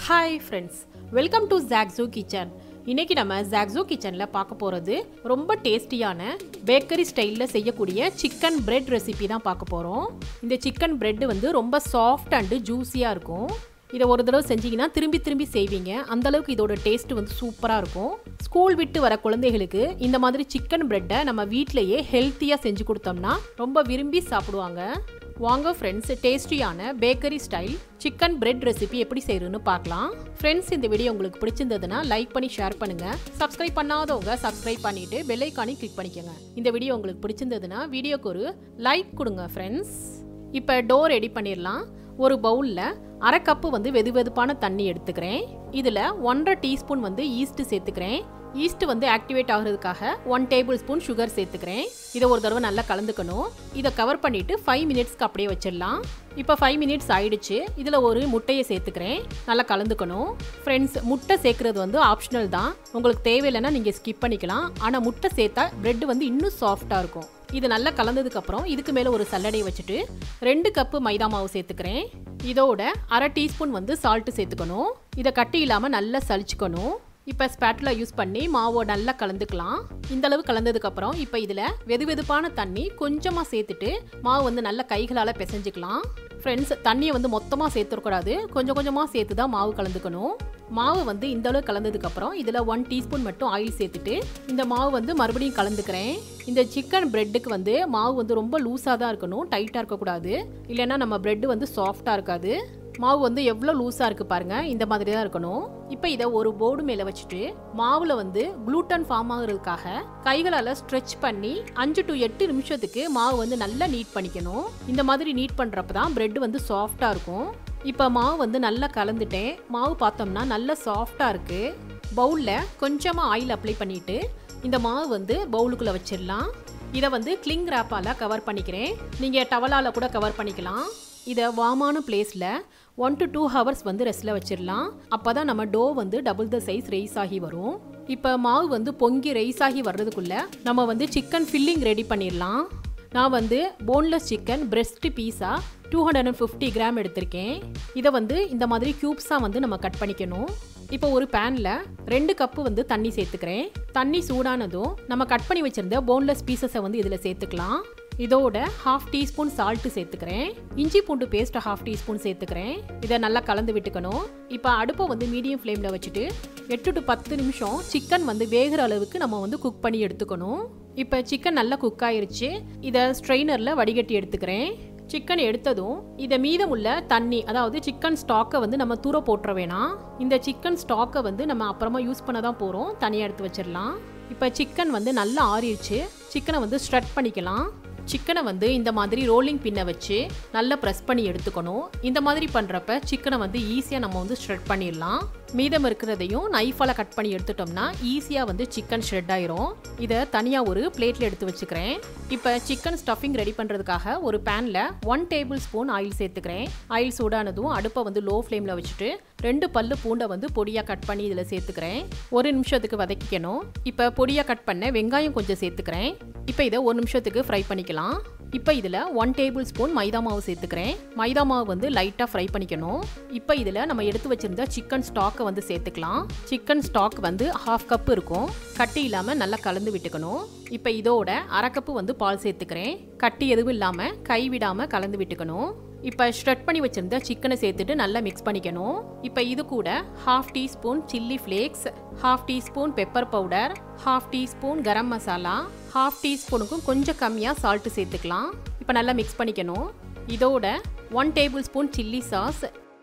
hi friends welcome to Jaxo kitchen இன்னைக்கு நம்ம ஜாக்ஸோ கிச்சனில் பார்க்க போகிறது ரொம்ப டேஸ்டியான பேக்கரி ஸ்டைலில் செய்யக்கூடிய சிக்கன் பிரெட் ரெசிபி தான் பார்க்க போகிறோம் இந்த சிக்கன் பிரெட் வந்து ரொம்ப சாஃப்ட் அண்டு ஜூஸியாக இருக்கும் இதை ஒரு தடவை செஞ்சீங்கன்னா திரும்பி திரும்பி செய்வீங்க அந்த அளவுக்கு இதோட டேஸ்ட் வந்து சூப்பராக இருக்கும் ஸ்கூல் விட்டு வர குழந்தைகளுக்கு இந்த மாதிரி சிக்கன் பிரெட்டை நம்ம வீட்டிலேயே ஹெல்த்தியாக செஞ்சு கொடுத்தோம்னா ரொம்ப விரும்பி சாப்பிடுவாங்க வாங்க ஃப்ரெண்ட்ஸ் டேஸ்டியான bakery style chicken bread recipe எப்படி செய்யறதுன்னு பார்க்கலாம் ஃப்ரெண்ட்ஸ் இந்த வீடியோ உங்களுக்கு பிடிச்சிருந்ததுன்னா லைக் பண்ணி ஷேர் பண்ணுங்க சப்ஸ்கிரைப் பண்ணாதவங்க சப்ஸ்கிரைப் பண்ணிட்டு பெல் ஐக்கானி கிளிக் பண்ணிக்கோங்க இந்த வீடியோ உங்களுக்கு பிடிச்சிருந்ததுன்னா வீடியோக்கு ஒரு லைக் கொடுங்க ஃப்ரெண்ட்ஸ் இப்போ டோ ரெடி பண்ணிடலாம் ஒரு பவுலில் அரை கப்பு வந்து வெது வெதுப்பான தண்ணி எடுத்துக்கிறேன் இதில் ஒன்றரை டீஸ்பூன் வந்து ஈஸ்ட் சேர்த்துக்கிறேன் ஈஸ்ட் வந்து ஆக்டிவேட் ஆகுறதுக்காக ஒன் டேபிள் ஸ்பூன் சுகர் சேர்த்துக்கிறேன் இதை ஒரு தடவை நல்லா கலந்துக்கணும் இதை கவர் பண்ணிவிட்டு ஃபைவ் மினிட்ஸ்க்கு அப்படியே வச்சிடலாம் இப்போ ஃபைவ் மினிட்ஸ் ஆயிடுச்சு இதில் ஒரு முட்டையை சேர்த்துக்கிறேன் நல்லா கலந்துக்கணும் ஃப்ரெண்ட்ஸ் முட்டை சேர்க்குறது வந்து ஆப்ஷனல் தான் உங்களுக்கு தேவையில்லைன்னா நீங்கள் ஸ்கிப் பண்ணிக்கலாம் ஆனால் முட்டை சேர்த்தா பிரெட் வந்து இன்னும் சாஃப்டாக இருக்கும் இது நல்லா கலந்ததுக்கப்புறம் இதுக்கு மேலே ஒரு சல்லடை வச்சுட்டு ரெண்டு கப்பு மைதா மாவு சேர்த்துக்கிறேன் இதோட அரை டீஸ்பூன் வந்து சால்ட்டு சேர்த்துக்கணும் இதை கட்டி இல்லாமல் நல்லா சலிச்சுக்கணும் இப்போ ஸ்பேட்டில் யூஸ் பண்ணி மாவை நல்லா கலந்துக்கலாம் இந்த அளவு கலந்ததுக்கப்புறம் இப்போ இதில் வெது வெதுப்பான தண்ணி கொஞ்சமாக சேர்த்துட்டு மாவு வந்து நல்லா கைகளால் பிசைஞ்சுக்கலாம் ஃப்ரெண்ட்ஸ் தண்ணியை வந்து மொத்தமாக சேர்த்துடக்கூடாது கொஞ்சம் கொஞ்சமாக சேர்த்து தான் மாவு கலந்துக்கணும் மாவு வந்து இந்த அளவு கலந்ததுக்கப்புறம் இதில் ஒன் டீஸ்பூன் மட்டும் ஆயில் சேர்த்துட்டு இந்த மாவு வந்து மறுபடியும் கலந்துக்கிறேன் இந்த சிக்கன் பிரெட்டுக்கு வந்து மாவு வந்து ரொம்ப லூஸாக தான் இருக்கணும் டைட்டாக இருக்கக்கூடாது இல்லைன்னா நம்ம பிரெட் வந்து சாஃப்டாக இருக்காது மாவு வந்து எவ்வளோ லூஸாக இருக்குது பாருங்கள் இந்த மாதிரி தான் இருக்கணும் இப்போ இதை ஒரு போர்டு மேலே வச்சுட்டு மாவில் வந்து குளூட்டன் ஃபார்ம் ஆகுறதுக்காக கைகளால் ஸ்ட்ரெச் பண்ணி அஞ்சு டு எட்டு நிமிஷத்துக்கு மாவு வந்து நல்லா நீட் பண்ணிக்கணும் இந்த மாதிரி நீட் பண்ணுறப்ப தான் பிரெட் வந்து சாஃப்டாக இருக்கும் இப்போ மாவு வந்து நல்லா கலந்துட்டேன் மாவு பார்த்தோம்னா நல்லா சாஃப்டாக இருக்குது பவுலில் கொஞ்சமாக ஆயில் அப்ளை பண்ணிவிட்டு இந்த மாவு வந்து பவுலுக்குள்ளே வச்சிடலாம் இதை வந்து கிளிங் ரேப்பால் கவர் பண்ணிக்கிறேன் நீங்கள் டவலால் கூட கவர் பண்ணிக்கலாம் இதை வாமான பிளேஸில் ஒன் டு டூ ஹவர்ஸ் வந்து ரெஸ்ட்டில் வச்சிடலாம் அப்போ தான் நம்ம டோ வந்து டபுள் த சைஸ் ரைஸ் ஆகி வரும் இப்போ மாவு வந்து பொங்கி ரைஸ் ஆகி வர்றதுக்குள்ளே நம்ம வந்து சிக்கன் ஃபில்லிங் ரெடி பண்ணிடலாம் நான் வந்து போன்லெஸ் சிக்கன் பிரெஸ்ட் பீஸா two hundred and fifty gram எடுத்திருக்கேன் இதை வந்து இந்த மாதிரி க்யூப்ஸாக வந்து நம்ம கட் பண்ணிக்கணும் இப்போ ஒரு பேனில் ரெண்டு கப்பு வந்து தண்ணி சேர்த்துக்கிறேன் தண்ணி சூடானதும் நம்ம கட் பண்ணி வச்சுருந்த போன்லெஸ் பீசஸை வந்து இதில் சேர்த்துக்கலாம் இதோட ஹாஃப் டீஸ்பூன் சால்ட்டு சேர்த்துக்கிறேன் இஞ்சி பூண்டு பேஸ்ட் ஹாஃப் டீஸ்பூன் சேர்த்துக்கிறேன் இதை நல்லா கலந்து விட்டுக்கணும் இப்போ அடுப்பை வந்து மீடியம் ஃப்ளேமில் வச்சுட்டு எட்டு டு பத்து நிமிஷம் சிக்கன் வந்து வேகிற அளவுக்கு நம்ம வந்து குக் பண்ணி எடுத்துக்கணும் இப்போ சிக்கன் நல்லா குக் ஆயிருச்சு இதை ஸ்ட்ரெயினரில் வடிகட்டி எடுத்துக்கிறேன் சிக்கன் எடுத்ததும் இதை மீதம் உள்ள தண்ணி அதாவது சிக்கன் ஸ்டாக்கை வந்து நம்ம தூர போட்டுற வேணாம் இந்த சிக்கன் ஸ்டாக்கை வந்து நம்ம அப்புறமா யூஸ் பண்ண தான் போகிறோம் தனியாக எடுத்து வச்சிடலாம் இப்போ சிக்கன் வந்து நல்லா ஆறிடுச்சு சிக்கனை வந்து ஸ்ட்ரெட் பண்ணிக்கலாம் சிக்கனை வந்து இந்த மாதிரி ரோலிங் பின்னை வச்சு நல்லா ப்ரெஸ் பண்ணி எடுத்துக்கணும் இந்த மாதிரி பண்ணுறப்ப சிக்கனை வந்து ஈஸியாக நம்ம வந்து ஷ்ரெட் பண்ணிடலாம் மீதம் இருக்கிறதையும் நைஃபால் கட் பண்ணி எடுத்துட்டோம்னா ஈஸியாக வந்து சிக்கன் ஷ்ரெட் ஆயிரும் இதை தனியாக ஒரு பிளேட்டில் எடுத்து வச்சுக்கிறேன் இப்போ சிக்கன் ஸ்டஃபிங் ரெடி பண்ணுறதுக்காக ஒரு பேனில் ஒன் டேபிள் ஸ்பூன் ஆயில் சேர்த்துக்கிறேன் ஆயில் சூடானதும் அடுப்பை வந்து லோ ஃப்ளேமில் வச்சுட்டு ரெண்டு பல்லு பூண்டை வந்து பொடியாக கட் பண்ணி இதில் சேர்த்துக்கிறேன் ஒரு நிமிஷத்துக்கு வதக்கிக்கணும் இப்போ பொடியாக கட் பண்ண வெங்காயம் கொஞ்சம் சேர்த்துக்கிறேன் இப்போ இதை ஒரு நிமிஷத்துக்கு ஃப்ரை பண்ணிக்கலாம் இப்போ இதில் ஒன் டேபிள் ஸ்பூன் மைதா மாவு சேர்த்துக்கிறேன் மைதா மாவு வந்து லைட்டாக ஃப்ரை பண்ணிக்கணும் இப்போ இதில் நம்ம எடுத்து வச்சிருந்த சிக்கன் ஸ்டாக்கை வந்து சேர்த்துக்கலாம் சிக்கன் ஸ்டாக் வந்து ஹாஃப் கப் இருக்கும் கட்டி இல்லாமல் நல்லா கலந்து விட்டுக்கணும் இப்போ இதோட அரை கப்பு வந்து பால் சேர்த்துக்கிறேன் கட்டி எதுவும் இல்லாமல் கை விடாமல் கலந்து விட்டுக்கணும் இப்போ ஷ்ரெட் பண்ணி வச்சிருந்த சிக்கனை சேர்த்துட்டு நல்லா மிக்ஸ் பண்ணிக்கணும் இப்போ இது கூட half teaspoon chilli flakes half teaspoon pepper powder half teaspoon garam masala half டீஸ்பூனுக்கும் கொஞ்சம் கம்மியாக சால்ட்டு சேர்த்துக்கலாம் இப்போ நல்லா மிக்ஸ் பண்ணிக்கணும் இதோட one tablespoon chilli sauce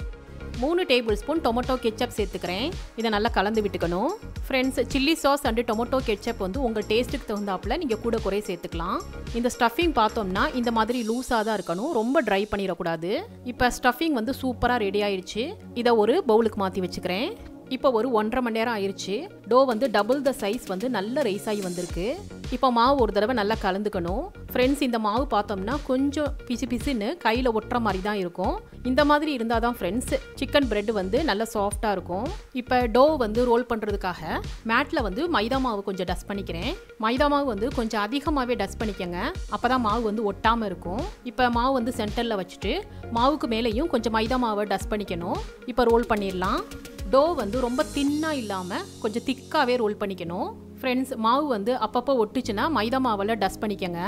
மூணு டேபிள் ஸ்பூன் டொமேட்டோ கெச்சப் சேர்த்துக்கிறேன் இதை நல்லா கலந்து விட்டுக்கணும் friends chilli sauce and tomato ketchup வந்து உங்கள் டேஸ்ட்டுக்கு தகுந்தாப்பில் நீங்கள் கூட குறை சேர்த்துக்கலாம் இந்த ஸ்டஃபிங் பார்த்தோம்னா இந்த மாதிரி லூஸாக தான் இருக்கணும் ரொம்ப ட்ரை பண்ணிடக்கூடாது இப்போ ஸ்டஃபிங் வந்து சூப்பராக ரெடி ஆயிடுச்சு இதை ஒரு பவுலுக்கு மாற்றி வச்சுக்கிறேன் இப்போ ஒரு ஒன்றரை மணி நேரம் ஆயிடுச்சு டோ வந்து டபுள் த சைஸ் வந்து நல்ல ரைஸ் ஆகி வந்திருக்கு இப்போ மாவு ஒரு தடவை நல்லா கலந்துக்கணும் ஃப்ரெண்ட்ஸ் இந்த மாவு பார்த்தோம்னா கொஞ்சம் பிசு பிசுன்னு கையில் ஒட்டுற மாதிரி தான் இருக்கும் இந்த மாதிரி இருந்தால் தான் ஃப்ரெண்ட்ஸ் சிக்கன் பிரெட் வந்து நல்லா சாஃப்டாக இருக்கும் இப்போ டோ வந்து ரோல் பண்ணுறதுக்காக மேட்டில் வந்து மைதா மாவு கொஞ்சம் டஸ்ட் பண்ணிக்கிறேன் மைதா மாவு வந்து கொஞ்சம் அதிகமாகவே டஸ்ட் பண்ணிக்கங்க அப்போ தான் மாவு வந்து ஒட்டாமல் இருக்கும் இப்போ மாவு வந்து சென்டரில் வச்சுட்டு மாவுக்கு மேலேயும் கொஞ்சம் மைதா மாவை டஸ்ட் பண்ணிக்கணும் இப்போ ரோல் பண்ணிடலாம் டோ வந்து ரொம்ப தின்னாக இல்லாமல் கொஞ்சம் திக்காகவே ரோல் பண்ணிக்கணும் ஃப்ரெண்ட்ஸ் மாவு வந்து அப்பப்போ ஒட்டுச்சுன்னா மைதா மாவில் டஸ்ட் பண்ணிக்கோங்க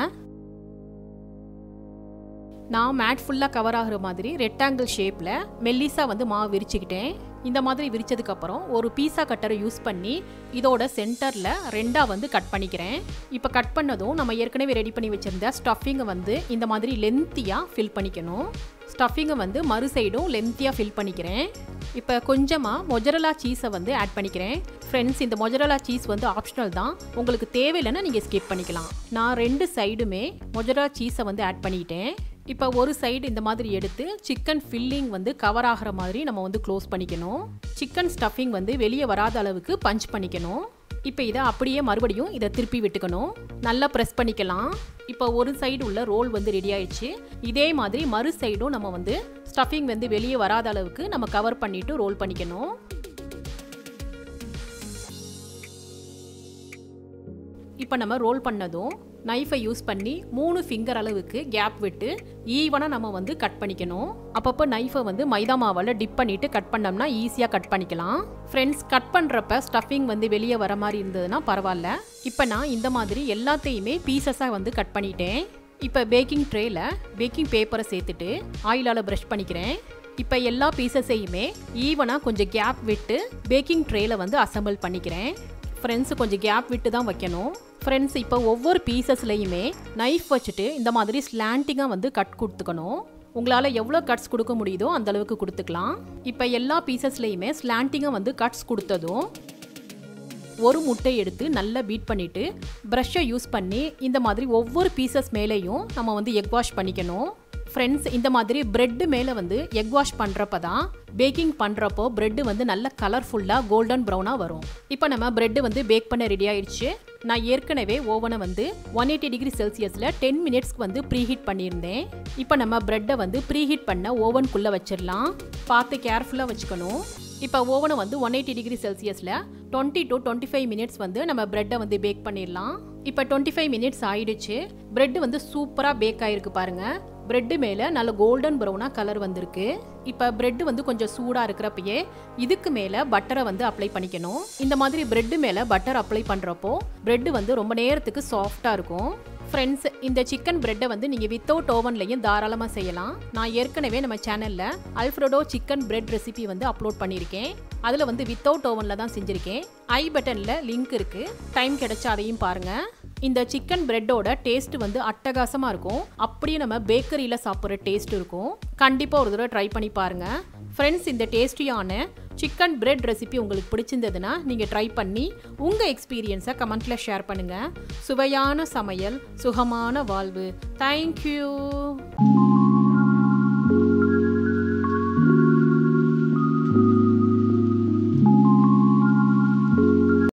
நான் மேட் ஃபுல்லாக கவர் ஆகிற மாதிரி ரெக்டாங்கிள் ஷேப்பில் மெல்லிஸாக வந்து மாவு விரிச்சுக்கிட்டேன் இந்த மாதிரி விரிச்சதுக்கப்புறம் ஒரு பீஸா கட்டரை யூஸ் பண்ணி இதோட சென்டரில் ரெண்டாக வந்து கட் பண்ணிக்கிறேன் இப்போ கட் பண்ணதும் நம்ம ஏற்கனவே ரெடி பண்ணி வச்சுருந்த ஸ்டஃபிங்கை வந்து இந்த மாதிரி லென்த்தியாக ஃபில் பண்ணிக்கணும் ஸ்டஃபிங்கை வந்து மறு சைடும் லென்த்தியாக ஃபில் பண்ணிக்கிறேன் இப்போ கொஞ்சமாக மொஜரலா சீஸை வந்து ஆட் பண்ணிக்கிறேன் ஃப்ரெண்ட்ஸ் இந்த மொஜரலா சீஸ் வந்து ஆப்ஷனல் தான் உங்களுக்கு தேவையில்லைன்னா நீங்கள் ஸ்கிப் பண்ணிக்கலாம் நான் ரெண்டு சைடுமே மொஜரலா சீஸை வந்து ஆட் பண்ணிட்டேன் இப்போ ஒரு சைடு இந்த மாதிரி எடுத்து சிக்கன் ஃபில்லிங் வந்து கவர் ஆகிற மாதிரி நம்ம வந்து க்ளோஸ் பண்ணிக்கணும் சிக்கன் ஸ்டஃபிங் வந்து வெளியே வராத அளவுக்கு பஞ்ச் பண்ணிக்கணும் இப்போ இதை அப்படியே மறுபடியும் இதை திருப்பி விட்டுக்கணும் நல்லா ப்ரெஸ் பண்ணிக்கலாம் இப்போ ஒரு சைடு உள்ள ரோல் வந்து ரெடி ஆயிடுச்சு இதே மாதிரி மறு சைடும் நம்ம வந்து ஸ்டஃபிங் வந்து வெளியே வராத அளவுக்கு நம்ம கவர் பண்ணிவிட்டு ரோல் பண்ணிக்கணும் இப்போ நம்ம ரோல் பண்ணதும் நைஃபை யூஸ் பண்ணி மூணு ஃபிங்கர் அளவுக்கு கேப் விட்டு ஈவனாக நம்ம வந்து கட் பண்ணிக்கணும் அப்பப்போ நைஃபை வந்து மைதா மாவில் டிப் பண்ணிவிட்டு கட் பண்ணோம்னா ஈஸியாக கட் பண்ணிக்கலாம் ஃப்ரெண்ட்ஸ் கட் பண்ணுறப்ப ஸ்டஃபிங் வந்து வெளியே வர மாதிரி இருந்ததுன்னா பரவாயில்ல இப்போ நான் இந்த மாதிரி எல்லாத்தையுமே பீசஸாக வந்து கட் பண்ணிட்டேன் இப்போ பேக்கிங் ட்ரேயில் பேக்கிங் பேப்பரை சேர்த்துட்டு ஆயிலால் ப்ரஷ் பண்ணிக்கிறேன் இப்போ எல்லா பீசஸையுமே ஈவனாக கொஞ்சம் கேப் விட்டு பேக்கிங் ட்ரேயில் வந்து அசம்பிள் பண்ணிக்கிறேன் ஃப்ரெண்ட்ஸ் கொஞ்சம் கேப் விட்டு தான் வைக்கணும் ஃப்ரெண்ட்ஸ் இப்போ ஒவ்வொரு பீசஸ்லையுமே நைஃப் வச்சுட்டு இந்த மாதிரி ஸ்லாண்டிங்காக வந்து கட் கொடுத்துக்கணும் உங்களால் எவ்வளோ கட்ஸ் கொடுக்க முடியுதோ அந்த அளவுக்கு கொடுத்துக்கலாம் இப்போ எல்லா பீசஸ்லையுமே ஸ்லாண்டிங்காக வந்து கட்ஸ் கொடுத்ததும் ஒரு முட்டை எடுத்து நல்லா பீட் பண்ணிவிட்டு ப்ரஷ்ஷை யூஸ் பண்ணி இந்த மாதிரி ஒவ்வொரு பீசஸ் மேலேயும் நம்ம வந்து எக் வாஷ் பண்ணிக்கணும் ஃப்ரெண்ட்ஸ் இந்த மாதிரி பிரெட்டு மேலே வந்து எக் வாஷ் பண்ணுறப்ப தான் பேக்கிங் பண்ணுறப்போ பிரெட்டு வந்து நல்ல கலர்ஃபுல்லாக கோல்டன் ப்ரௌனாக வரும் இப்போ நம்ம பிரெட்டு வந்து பேக் பண்ண ரெடி ஆயிடுச்சு நான் ஏற்கனவே ஓவனை வந்து ஒன் எயிட்டி டிகிரி செல்சியஸில் டென் மினிட்ஸ்க்கு வந்து ப்ரீஹீட் பண்ணியிருந்தேன் இப்போ நம்ம பிரெட்டை வந்து ப்ரீஹீட் பண்ண ஓவனுக்குள்ளே வச்சிடலாம் பார்த்து கேர்ஃபுல்லாக வச்சுக்கணும் இப்போ ஓவனை வந்து ஒன் எயிட்டி டிகிரி செல்சியஸில் twenty to twenty five minutes வந்து நம்ம ப்ரெட்டை வந்து பேக் பண்ணிடலாம் இப்போ டுவெண்ட்டி ஃபைவ் மினிட்ஸ் ஆயிடுச்சு பிரெட் வந்து சூப்பராக பேக் ஆயிருக்கு பாருங்க பிரெட்டு மேலே நல்ல கோல்டன் ப்ரௌனாக கலர் வந்திருக்கு இப்போ பிரெட் வந்து கொஞ்சம் சூடாக இருக்கிறப்பயே இதுக்கு மேலே பட்டரை வந்து அப்ளை பண்ணிக்கணும் இந்த மாதிரி பிரெட்டு மேலே பட்டர் அப்ளை பண்ணுறப்போ பிரெட் வந்து ரொம்ப நேரத்துக்கு சாஃப்டாக இருக்கும் ஃப்ரெண்ட்ஸ் இந்த சிக்கன் பிரெட்டை வந்து நீங்கள் வித்தவுட் ஓவன்லையும் தாராளமாக செய்யலாம் நான் ஏற்கனவே நம்ம சேனலில் அல்ஃப்ரடோ சிக்கன் பிரெட் ரெசிபி வந்து அப்லோட் பண்ணியிருக்கேன் அதில் வந்து வித்தவுட் ஓவனில் தான் செஞ்சுருக்கேன் ஐ பட்டனில் லிங்க் இருக்குது டைம் கிடைச்சா அதையும் பாருங்கள் இந்த சிக்கன் பிரெட்டோட டேஸ்ட் வந்து அட்டகாசமாக இருக்கும் அப்படியே நம்ம பேக்கரியில் சாப்பிட்ற டேஸ்ட் இருக்கும் கண்டிப்பாக ஒரு தடவை ட்ரை பண்ணி பாருங்கள் ஃப்ரெண்ட்ஸ் இந்த டேஸ்டியான சிக்கன் பிரெட் ரெசிபி உங்களுக்கு பிடிச்சிருந்ததுன்னா நீங்கள் ட்ரை பண்ணி உங்கள் எக்ஸ்பீரியன்ஸை கமெண்ட்டில் ஷேர் பண்ணுங்கள் சுவையான சமையல் சுகமான வாழ்வு தேங்க்யூ